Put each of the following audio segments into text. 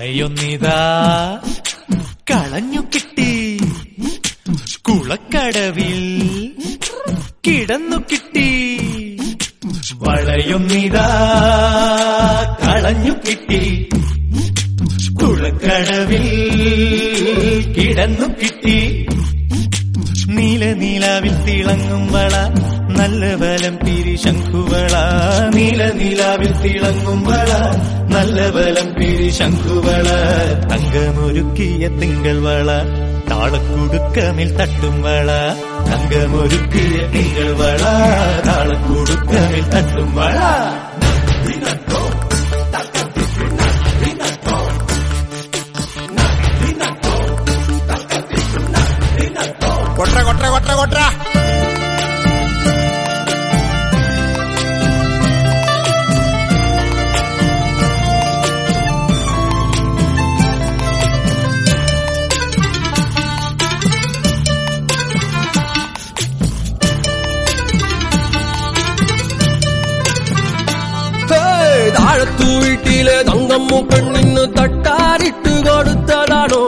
വളയൊന്നിതാ കളഞ്ഞു കിട്ടി കുളക്കടവിൽ കിടന്നു കിട്ടി വളയൊന്നിതാ കളഞ്ഞു കിട്ടി കുളക്കടവിൽ കിടന്നു കിട്ടി നീല നീലാവിൽ തിളങ്ങും വള നല്ല ബലം പിരി ശംഖുവള നീല നീലാവിൽ തിളങ്ങും വള നല്ല ബലം പിരി ശംഖുവള തങ്കമൊരുക്കിയ തിങ്കൾ വള താളക്കുടുക്കമിൽ തട്ടും വള തങ്കമൊരുക്കിയ തിങ്കൾ വള താളക്കുടുക്കമിൽ തട്ടും വള കൊട്ര കൊട്ര കൊട്ര കൊട്ര ഹേയ്, താഴത്തു വീട്ടിലെ തങ്കമ്മു പെണ്ണിന് തട്ടാരിട്ട് കൊടുത്തതാണോ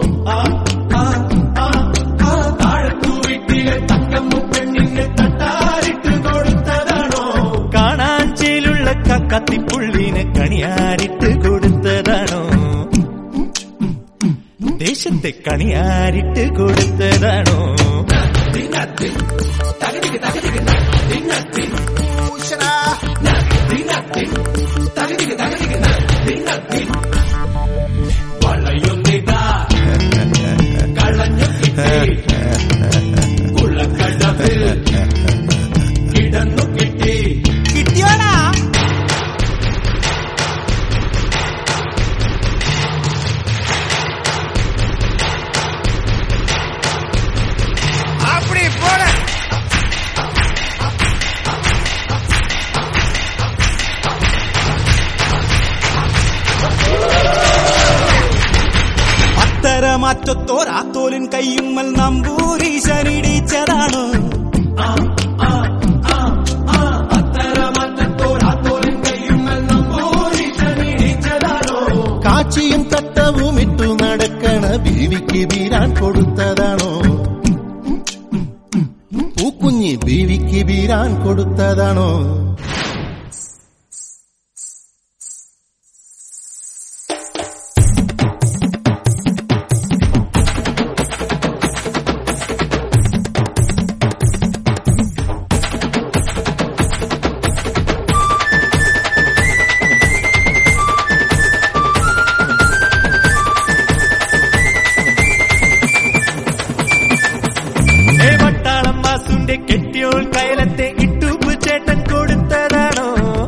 കാണാൻ ചേലുള്ള കത്തിപ്പുള്ളിന് കണിയാരിട്ട് കൊടുത്തതാണോ ദേശത്തെ കണിയാരിട്ട് കൊടുത്തതാണോ ഭൂഷണാ. കിട്ടിയോടാ அப்படி போட അത്തരമാറ്റത്തോരാത്തോലിൻ കയ്യുമ്മൽ നമ്പൂരീശനിടിച്ചതാണോ കാച്ചിയും തട്ടവും ഇട്ടു നടക്കണ ബീവിക്ക് വീരാൻ കൊടുത്തതാണോ പൂക്കുഞ്ഞി ബീവിക്ക് വീരാൻ കൊടുത്തതാണോ ഏ വട്ടാളം വാസുന്റെ കെട്ടിയോൾ കയലത്തെ ഇട്ടുപ്പ് ചേട്ടൻ കൊടുത്തതാണോ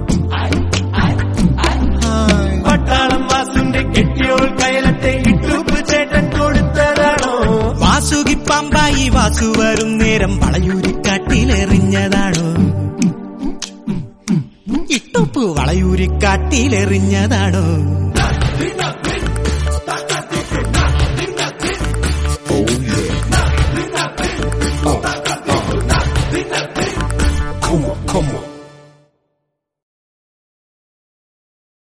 വട്ടാളം വാസുന്റെ കെട്ടിയോൾ കയലത്തെ ഇട്ടുപ്പ് ചേട്ടൻ കൊടുത്തതാണോ വാസുകി പമ്പായി വാസു വരും നേരം വളയൂരിക്കാട്ടിലെറിഞ്ഞതാണോ ഇട്ടുപ്പ് വളയൂരിക്കാട്ടിലെറിഞ്ഞതാണോ Come on, come on.